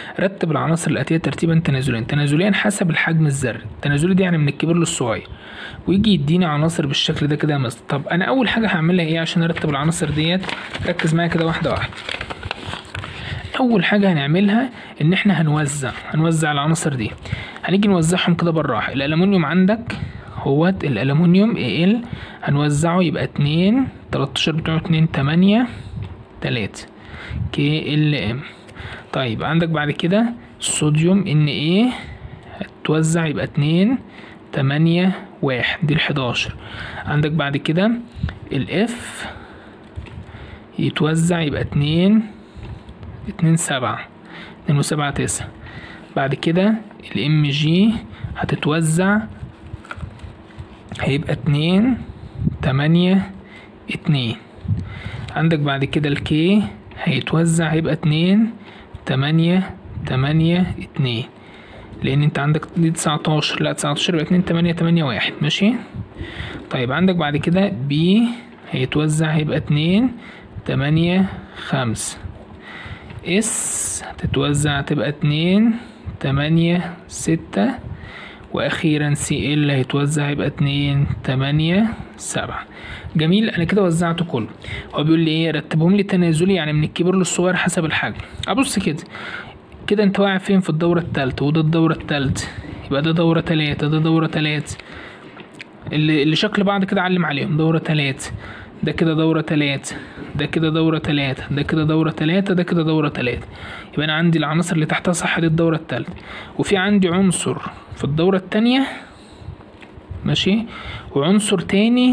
رتب العناصر الآتية ترتيبا تنازليا تنازليا حسب الحجم الذري التنازلي دي يعني من الكبير للصغير ويجي يديني عناصر بالشكل ده كده مثلا طب انا اول حاجه هعملها ايه عشان ارتب العناصر ديت ركز معايا كده واحده واحده اول حاجه هنعملها ان احنا هنوزع هنوزع العناصر دي هنيجي نوزعهم كده بالراحه الالومنيوم عندك هو الالومنيوم ال هنوزعه يبقى اتنين تلاتاشر بتوعه اتنين تمانية تلاتة كي ال ام طيب عندك بعد كده الصوديوم ان ايه هتوزع يبقى اتنين تمانية واحد دي الحداشر عندك بعد كده الاف يتوزع يبقى اتنين اتنين سبعة اتنين وسبعة تسعة بعد كده الام جي هتتوزع هيبقى اتنين تمانية اتنين عندك بعد كده الكي هيتوزع هيبقى اتنين تمانية تمانية اتنين لان انت عندك دي تسعتاشر لا تسعتاشر يبقى اتنين تمانية تمانية واحد ماشي طيب عندك بعد كده بي هيتوزع هيبقى اتنين تمانية خمسة اس هتتوزع هتبقى اتنين تمانية ستة واخيرا سي ال هيتوزع هيبقى اتنين تمانية سبعة جميل انا كده وزعته كله هو بيقول لي ايه رتبهم لي تنازلي يعني من الكبير للصغير حسب الحجم ابص كده كده انت واقع فين في الدورة التالتة وده الدورة التالتة يبقى ده دورة تلاتة ده دورة تلاتة اللي, اللي شكل بعض كده علم عليهم دورة تلاتة ده كده دورة تلاتة ده كده دورة تلاتة ده كده دورة تلاتة ده كده دورة تلاتة يبقى أنا عندي العناصر اللي تحتها صح دي الدورة التالتة وفي عندي عنصر في الدورة التانية ماشي وعنصر تاني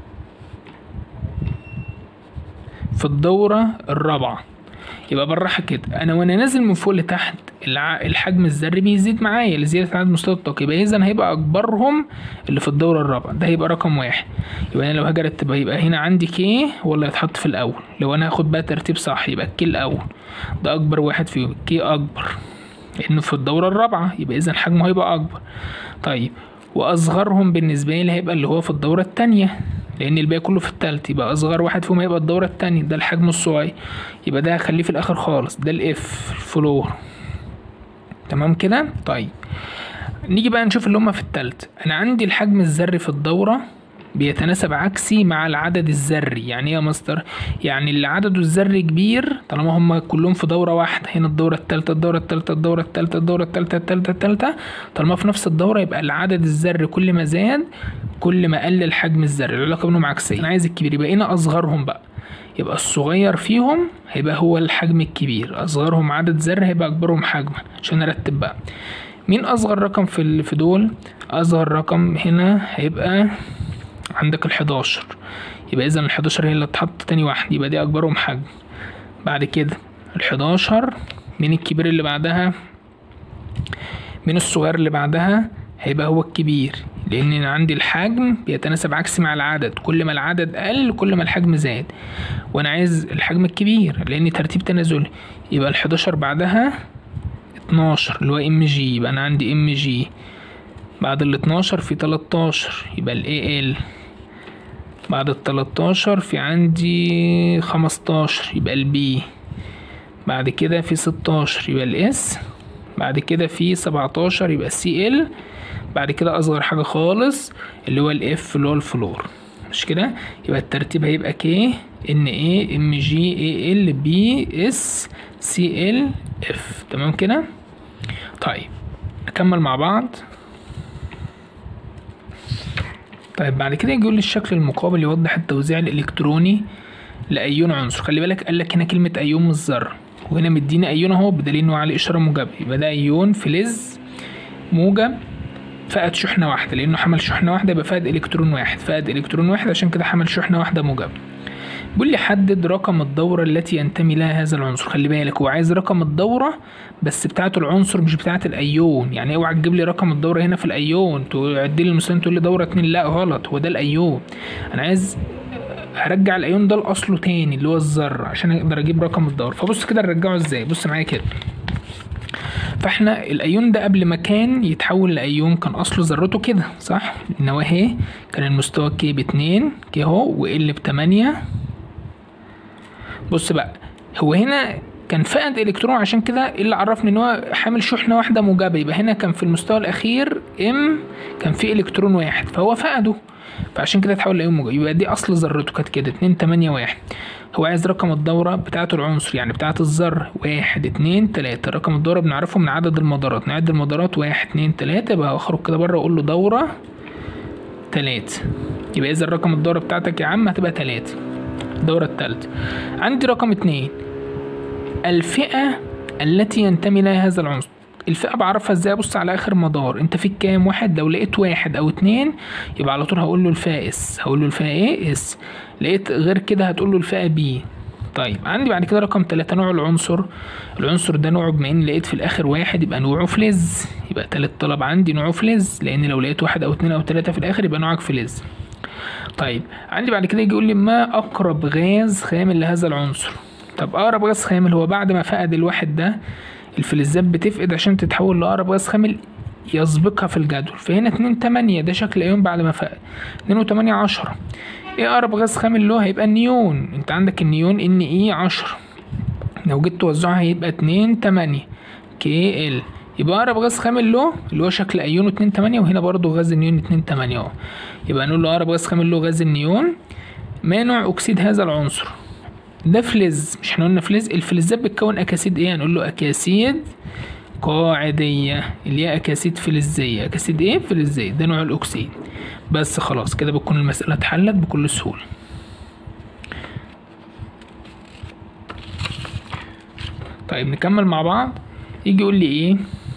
في الدورة الرابعة يبقى بالراحة كده أنا وأنا نازل من فوق لتحت الع... الحجم الذري بيزيد معايا لزيادة عدد مستوى الطاقة يبقى إذا هيبقى أكبرهم اللي في الدورة الرابعة ده هيبقى رقم واحد يبقى أنا لو هاجي أرتبها يبقى هنا عندي كي ولا يتحط في الأول لو أنا هاخد بقى ترتيب صح يبقى الكي الأول ده أكبر واحد فيهم كي أكبر لأنه في الدورة الرابعة يبقى إذا حجمه هيبقى أكبر طيب وأصغرهم بالنسبة لي هيبقى اللي هو في الدورة التانية لان الباقي كله في التالت يبقى اصغر واحد فيهم هيبقى الدوره التانية ده الحجم الصغير يبقى ده هخليه في الاخر خالص ده الاف الفلور تمام كده طيب نيجي بقى نشوف اللي هما في التالت انا عندي الحجم الذري في الدوره بيتناسب عكسي مع العدد الذري يعني ايه يا مستر يعني اللي عدده الذري كبير طالما هم كلهم في دوره واحده هنا الدوره الثالثه الدوره الثالثه الدوره الثالثه الدوره الثالثه الثالثه الثالثه طالما في نفس الدوره يبقى العدد الذري كل ما زاد كل ما قل الحجم الذري العلاقه بينهم عكسيه انا عايز الكبير يبقى هنا اصغرهم بقى يبقى الصغير فيهم هيبقى هو الحجم الكبير اصغرهم عدد ذري هيبقى اكبرهم حجما عشان ارتب بقى مين اصغر رقم في في دول اصغر رقم هنا هيبقى عندك الحداشر يبقى اذا الحداشر هي اللي اتحط تاني واحد يبقى دي اكبرهم حجم بعد كده الحداشر من الكبير اللي بعدها من الصغير اللي بعدها هيبقى هو الكبير لان أنا عندي الحجم بيتناسب عكسي مع العدد كل ما العدد قل كل ما الحجم زاد وانا عايز الحجم الكبير لان ترتيب تنازلي يبقى الحداشر بعدها اتناشر اللي هو ام جي يبقى انا عندي ام جي بعد ال 12 في 13 يبقى ال AL بعد ال 13 في عندي 15 يبقى ال B بعد كده في 16 يبقى ال S بعد كده في 17 يبقى ال CL بعد كده أصغر حاجة خالص اللي هو ال F اللي هو الفلور مش كده يبقى الترتيب هيبقى K N A M G A L B S C L F تمام كده طيب نكمل مع بعض طيب بعد كده يقول لي الشكل المقابل يوضح التوزيع الالكتروني لايون عنصر خلي بالك قال لك هنا كلمه ايون مش ذره وهنا مدينا ايون اهو بدليل انه عليه اشاره موجبه يبقى ده ايون فلز موجب فقد شحنه واحده لانه حمل شحنه واحده يبقى فقد الكترون واحد فقد الكترون واحد عشان كده حمل شحنه واحده موجبه بيقول لي حدد رقم الدورة التي ينتمي لها هذا العنصر خلي بالك هو عايز رقم الدورة بس بتاعة العنصر مش بتاعة الأيون يعني اوعى تجيب لي رقم الدورة هنا في الأيون تعد لي المثال تقول لي دورة اتنين لا غلط هو ده الأيون أنا عايز هرجع الأيون ده لأصله تاني اللي هو الذرة عشان أقدر أجيب رقم الدورة فبص كده نرجعه ازاي بص معايا كده فاحنا الايون ده قبل ما كان يتحول لايون كان اصله ذرته كده صح النواه اهي كان المستوى كي باتنين كي اهو وال بتمانية بص بقى هو هنا كان فقد الكترون عشان كده إيه اللي عرفني ان هو حامل شحنه واحده موجبه يبقى هنا كان في المستوى الاخير ام كان في الكترون واحد فهو فقده فعشان كده اتحول لايون موجب يبقى دي اصل ذرته كانت كده اتنين تمانية واحد هو عايز رقم الدورة بتاعة العنصر يعني بتاعة الذرة واحد اتنين تلاتة رقم الدورة بنعرفه من عدد المدارات نعد المدارات واحد اتنين تلاتة يبقى اخرج كده بره واقول له دورة تلاتة يبقى اذا رقم الدورة بتاعتك يا عم هتبقى تلاتة الدورة التالتة عندي رقم اتنين الفئة التي ينتمي لها هذا العنصر الفئة بعرفها ازاي ابص على اخر مدار انت فيك كام واحد لو لقيت واحد او اتنين يبقى على طول هقول له الفئة اس هقول له الفئة ايه اس لقيت غير كده هتقول له الفئة بي طيب عندي بعد كده رقم تلاتة نوع العنصر العنصر ده نوعه بما ان لقيت في الاخر واحد يبقى نوعه فلز يبقى تالت طلب عندي نوعه فلز لان لو لقيت واحد او اتنين او تلاتة في الاخر يبقى نوعك فلز طيب عندي بعد كده يجي يقول لي ما اقرب غاز خامل لهذا العنصر طب اقرب غاز خامل هو بعد ما فقد الواحد ده الفلزات بتفقد عشان تتحول لاقرب غاز خامل يسبقها في الجدول فهنا اتنين تمانية ده شكل ايون بعد ما فقد اتنين وتمانية عشرة ايه اقرب غاز خامل له هيبقى النيون انت عندك النيون ان اي عشرة لو جيت توزعها هيبقى اتنين تمانية كي ال يبقى اقرب غاز خامل له اللي هو شكل ايون اتنين تمانية وهنا برضو غاز النيون اتنين تمانية اهو يبقى نقول له اقرب غاز خامل له غاز النيون ما نوع اكسيد هذا العنصر ده فلز مش احنا قلنا فلز الفلزات بتكون اكاسيد ايه هنقول له اكاسيد قاعدية اللي هي اكاسيد فلزية اكاسيد ايه فلزية ده نوع الاكسيد بس خلاص كده بتكون المسألة اتحلت بكل سهولة طيب نكمل مع بعض يجي يقول لي ايه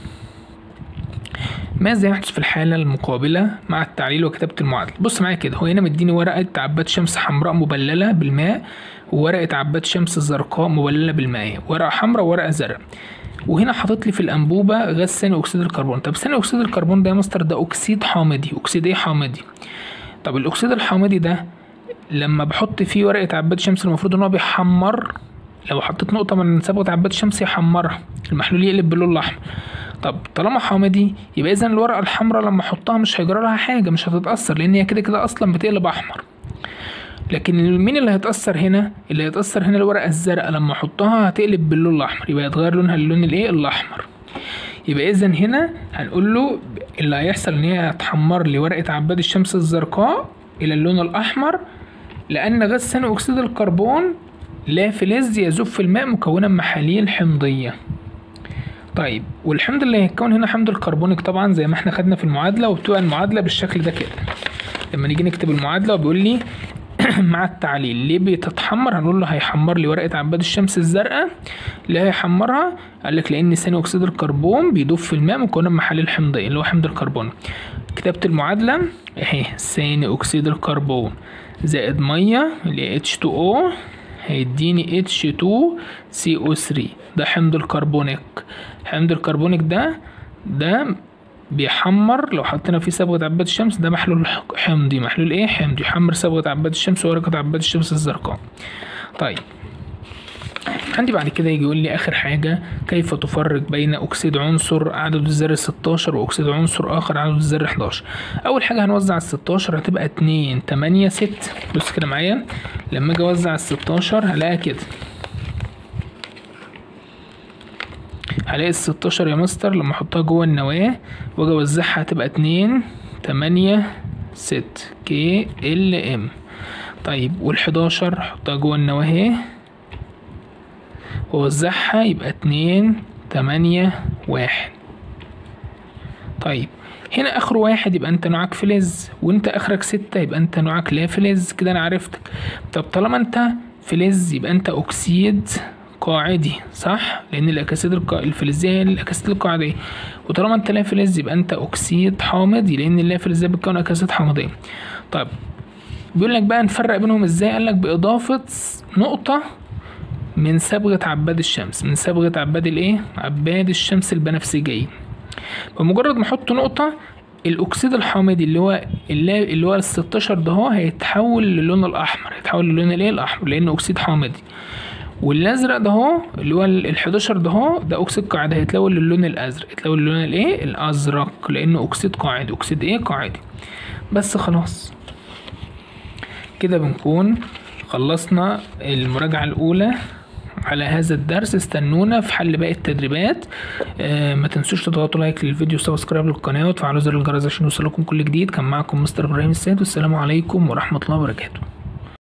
ماذا يحدث في الحالة المقابلة مع التعليل وكتابة المعادلة بص معايا كده هو هنا مديني ورقة عباد شمس حمراء مبللة بالماء وورقة عباد شمس زرقاء مبللة بالماء ورقة حمراء وورقة زرقاء وهنا حاطط لي في الانبوبه غاز ثاني اكسيد الكربون طب ثاني اكسيد الكربون ده يا مستر ده اكسيد حامضي اكسيد ايه حامضي طب الاكسيد الحامضي ده لما بحط فيه ورقه عباد شمس المفروض ان هو بيحمر لو حطيت نقطه من صبغه عباد شمس يحمرها المحلول يقلب باللون الاحمر طب طالما حامضي يبقى اذا الورقه الحمراء لما احطها مش هيجرى لها حاجه مش هتتاثر لان هي كده كده اصلا بتقلب احمر لكن مين اللي هيتأثر هنا؟ اللي هيتأثر هنا الورقة الزرقاء لما احطها هتقلب باللون الأحمر يبقى يتغير لونها للون الايه؟ الأحمر يبقى إذا هنا هنقول له اللي هيحصل إن هي هتحمر لي ورقة عباد الشمس الزرقاء إلى اللون الأحمر لأن غاز ثاني أكسيد الكربون لا فلز يذوب في الماء مكونا محاليل حمضية طيب والحمض اللي هيتكون هنا حمض الكربونيك طبعا زي ما احنا خدنا في المعادلة وبتبقى المعادلة بالشكل ده كده لما نيجي نكتب المعادلة وبيقول لي مع التعليل ليه بتتحمر هنقول له هيحمر لي ورقه عباد الشمس الزرقاء ليه هيحمرها قال لك لان ثاني اكسيد الكربون بيدوب في الماء مكونا من محاليل حمضيه اللي هو حمض الكربون كتابه المعادله اهي ثاني اكسيد الكربون زائد ميه اللي هي H2O هيديني H2CO3 ده حمض الكربونيك حمض الكربونيك ده ده بيحمر لو حطينا فيه صبغة عباد الشمس ده محلول حمضي محلول ايه حمضي يحمر صبغة عباد الشمس وورقة عباد الشمس الزرقاء طيب عندي بعد كده يجي يقول لي اخر حاجة كيف تفرق بين اكسيد عنصر عدد الذري 16 واكسيد عنصر اخر عدد الذري 11 اول حاجة هنوزع ال 16 هتبقى 2 8 6 بص كده معايا لما اجي اوزع ال 16 هلاقيها كده هلاقي ال 16 يا مستر لما احطها جوه النواة واجي اوزعها هتبقى اتنين تمانية ست كي ال ام طيب وال 11 احطها جوه النواة اهي واوزعها يبقى اتنين تمانية واحد طيب هنا اخره واحد يبقى انت نوعك فلز وانت اخرك ستة يبقى انت نوعك لا فلز كده انا عرفتك طب طالما انت فلز يبقى انت اكسيد قاعدي صح لان الاكاسيد الق... الفلزيه هي الاكاسيد القاعديه وطالما انت لا فلز يبقى انت اكسيد حامضي لان اللا فلزيه بتكون اكاسيد حامضيه طيب بيقول لك بقى نفرق بينهم ازاي قال لك باضافه نقطه من صبغه عباد الشمس من صبغه عباد الايه عباد الشمس البنفسجيه بمجرد ما احط نقطه الاكسيد الحامضي اللي هو اللي, اللي هو ال 16 ده هو هيتحول للون الاحمر هيتحول للون الايه الاحمر لانه اكسيد حامضي والازرق ده اهو اللي هو ال 11 ده اهو ده اكسيد قاعدي هيتلون للون الازرق يتلون للون الايه الازرق لانه اكسيد قاعدي اكسيد ايه قاعدي بس خلاص كده بنكون خلصنا المراجعة الأولى على هذا الدرس استنونا في حل باقي التدريبات آه ما تنسوش تضغطوا لايك للفيديو وسبسكرايب للقناه وتفعلوا زر الجرس عشان يوصلكم كل جديد كان معكم مستر ابراهيم السيد والسلام عليكم ورحمه الله وبركاته